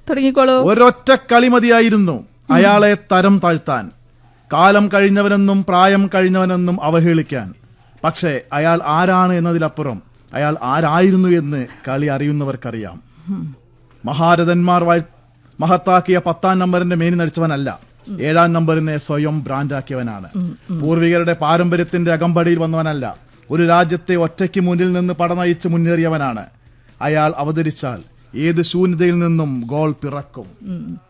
തുടങ്ങിക്കോളൂ ഒരൊറ്റ കളി മതിയായിരുന്നു അയാളെ തരം താഴ്ത്താൻ കാലം കഴിഞ്ഞവനെന്നും പ്രായം കഴിഞ്ഞവനെന്നും അവഹേളിക്കാൻ പക്ഷേ അയാൾ ആരാണ് എന്നതിലപ്പുറം അയാൾ ആരായിരുന്നു എന്ന് കളി അറിയുന്നവർക്കറിയാം മഹാരഥന്മാർ വാഴ്- മഹത്താക്കിയ പത്താം നമ്പറിന്റെ മേനി നടിച്ചവനല്ല ഏഴാം നമ്പറിനെ സ്വയം ബ്രാൻഡാക്കിയവനാണ് പൂർവികരുടെ പാരമ്പര്യത്തിന്റെ അകമ്പടിയിൽ വന്നവനല്ല ഒരു രാജ്യത്തെ ഒറ്റയ്ക്ക് മുന്നിൽ നിന്ന് പടനയിച്ച് മുന്നേറിയവനാണ് അയാൾ അവതരിച്ചാൽ ഏത് ശൂന്യതയിൽ നിന്നും ഗോൾ പിറക്കും